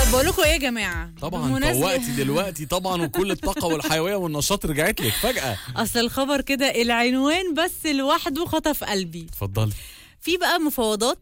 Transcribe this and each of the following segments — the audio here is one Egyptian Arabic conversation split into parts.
بقول لكم ايه يا جماعه طبعا بمناسبة- فوقتي دلوقتي طبعا وكل الطاقه والحيويه والنشاط رجعت لك فجاه اصل الخبر كده العنوان بس لوحده خطف قلبي اتفضلي في بقى مفاوضات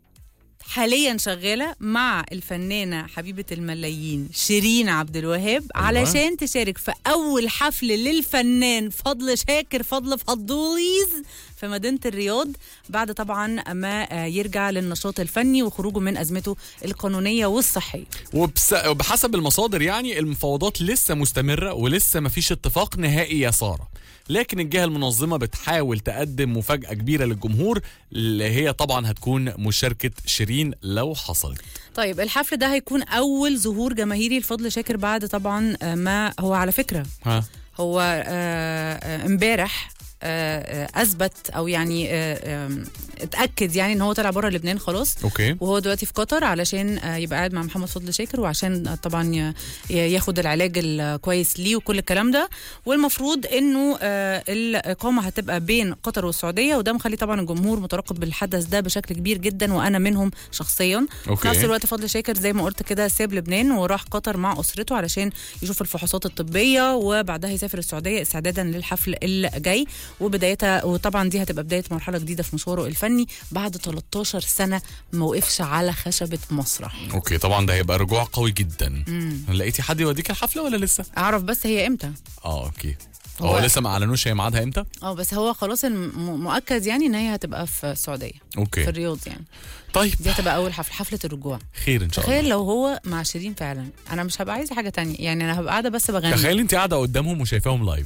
حاليا شغاله مع الفنانه حبيبه الملايين شيرين عبد الوهاب علشان تشارك في اول حفل للفنان فضل شاكر فضل فضوليز في مدينه الرياض بعد طبعا ما آه، يرجع للنشاط الفني وخروجه من ازمته القانونيه والصحيه وبس... وبحسب المصادر يعني المفاوضات لسه مستمره ولسه مفيش اتفاق نهائي يا ساره لكن الجهه المنظمه بتحاول تقدم مفاجاه كبيره للجمهور اللي هي طبعا هتكون مشاركه شيرين لو حصلت طيب الحفل ده هيكون اول ظهور جماهيري لفضل شاكر بعد طبعا آه، ما هو على فكره ها هو آه، آه، امبارح آه، آه، اثبت او يعني آه، آم، اتاكد يعني ان هو طلع بره لبنان خلاص اوكي وهو دلوقتي في قطر علشان آه، يبقى قاعد مع محمد فضل شاكر وعشان آه، طبعا ي- ي- ياخد العلاج الكويس ليه وكل الكلام ده والمفروض انه آه، الاقامه هتبقى بين قطر والسعوديه وده مخلي طبعا الجمهور مترقب بالحدث ده بشكل كبير جدا وانا منهم شخصيا أوكي. في نفس الوقت فضل شاكر زي ما قلت كده ساب لبنان وراح قطر مع اسرته علشان يشوف الفحوصات الطبيه وبعدها يسافر السعوديه استعدادا للحفل الجاي وبدايتها وطبعا دي هتبقى بدايه مرحله جديده في مشواره الفني بعد 13 سنه ما وقفش على خشبه مسرح اوكي طبعا ده هيبقى رجوع قوي جدا لقيتي حد يوديك الحفله ولا لسه اعرف بس هي امتى اه اوكي هو- هو لسه ما اعلنوش هي ميعادها امتى اه بس هو خلاص الم- مؤكد يعني ان هي هتبقى في السعوديه في اوكي الرياض يعني طيب دي هتبقى اول حفله حفله الرجوع خير ان شاء تخيل الله لو هو مع شيرين فعلا انا مش هبقى عايزه حاجه تانية يعني انا هبقى قاعده بس بغني تخيل انت قاعده قدامهم وشايفاهم لايف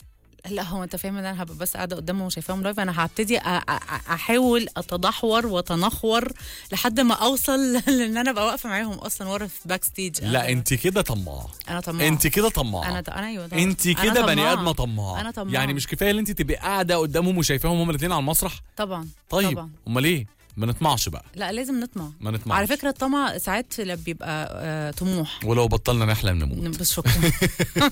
لا هو انت فاهم ان انا هبقى بس قاعده قدامهم وشايفاهم لايف انا هبتدي أ- أ- أ- احاول اتدحور واتنخور لحد ما اوصل لان انا ابقى واقفه معاهم اصلا ورا في باك ستيج لا انت كده طماعه انا طماعه انت كده طماعه انا ط... انا ايوه طبعاً. انت أنا كده بني طماعة. ادمه طماعه انا طماعه يعني مش كفايه ان انت تبقي قاعده قدامهم وشايفاهم هما الاثنين على المسرح طبعا طيب طبعا امال ايه ما نطمعش بقى لا لازم نطمع ما نطمعش على فكره الطمع ساعات بيبقى آه طموح ولو بطلنا نحلم نموت بس شكرا